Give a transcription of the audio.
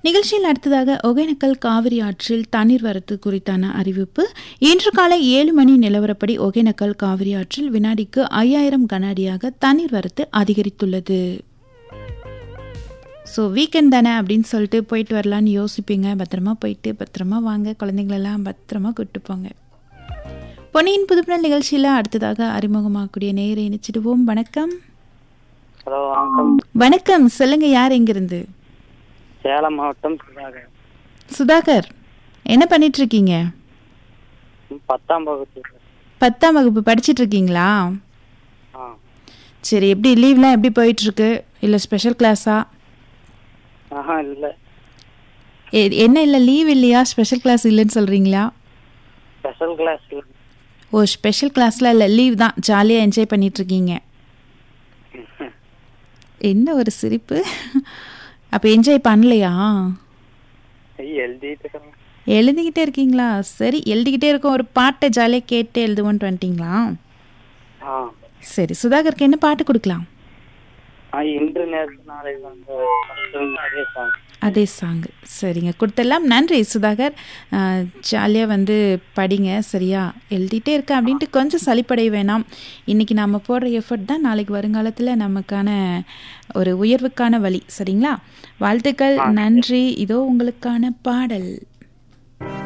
நிகழ்ச்சியில் அடுத்ததாக ஒகேனக்கல் காவிரி ஆற்றில் தண்ணீர் வரத்து குறித்தான அறிவிப்பு இன்று காலை ஏழு மணி நிலவரப்படி ஒகேனக்கல் காவிரி ஆற்றில் வினாடிக்கு ஐயாயிரம் கன அடியாக தண்ணீர் வரத்து அதிகரித்துள்ளது ஸோ வீக்கெண்ட் தானே அப்படின்னு சொல்லிட்டு போயிட்டு வரலான்னு யோசிப்பீங்க பத்திரமா போயிட்டு பத்திரமா வாங்க குழந்தைங்களெல்லாம் பத்திரமா கூப்பிட்டு போங்க பொன்னியின் புதுப்பினல் நிகழ்ச்சியில் அடுத்ததாக அறிமுகமாகக்கூடிய நேரை இணைச்சிடுவோம் வணக்கம் ஹலோ வணக்கம் வணக்கம் சொல்லுங்க யார் எங்கிருந்து சேலம் மாவட்டம் சுதாகர் சுதாகர் என்ன பண்ணிட்டு இருக்கீங்க பத்தாம் வகுப்பு பத்தாம் வகுப்பு படிச்சிட்டு இருக்கீங்களா ஆ சரி எப்படி லீவ்லாம் எப்படி போயிட்டு இருக்கு இல்லை ஸ்பெஷல் கிளாஸா ஆஹா இல்லை என்ன இல்லை லீவ் இல்லையா ஸ்பெஷல் கிளாஸ் இல்லைன்னு சொல்கிறீங்களா ஸ்பெஷல் கிளாஸ் இல்லை ஓ ஸ்பெஷல் கிளாஸ்லாம் இல்லை லீவ் தான் ஜாலியாக என்ஜாய் பண்ணிட்டு இருக்கீங்க என்ன ஒரு சிரிப்பு அப்போ என்ஜாய் பண்ணலையா எழுதிட்டு இருக்கேன் எழுதிக்கிட்டே இருக்கீங்களா சரி எழுதிக்கிட்டே இருக்கோம் ஒரு பாட்டை ஜாலியாக கேட்டு எழுதுவோன்ட்டு வந்துட்டீங்களா ஆ சரி சுதாகருக்கு என்ன பாட்டு கொடுக்கலாம் ஆ இன்று நேற்று நாளை வந்து அதே சாங் அதே சாங் சரிங்க கொடுத்தெல்லாம் நன்றி சுதாகர் ஜாலியாக வந்து படிங்க சரியா எழுதிட்டே இருக்கேன் அப்படின்ட்டு கொஞ்சம் சலிப்படைய வேணாம் இன்றைக்கி நம்ம போடுற எஃபர்ட் தான் நாளைக்கு வருங்காலத்தில் நமக்கான ஒரு உயர்வுக்கான வழி சரிங்களா வாழ்த்துக்கள் நன்றி இதோ உங்களுக்கான பாடல்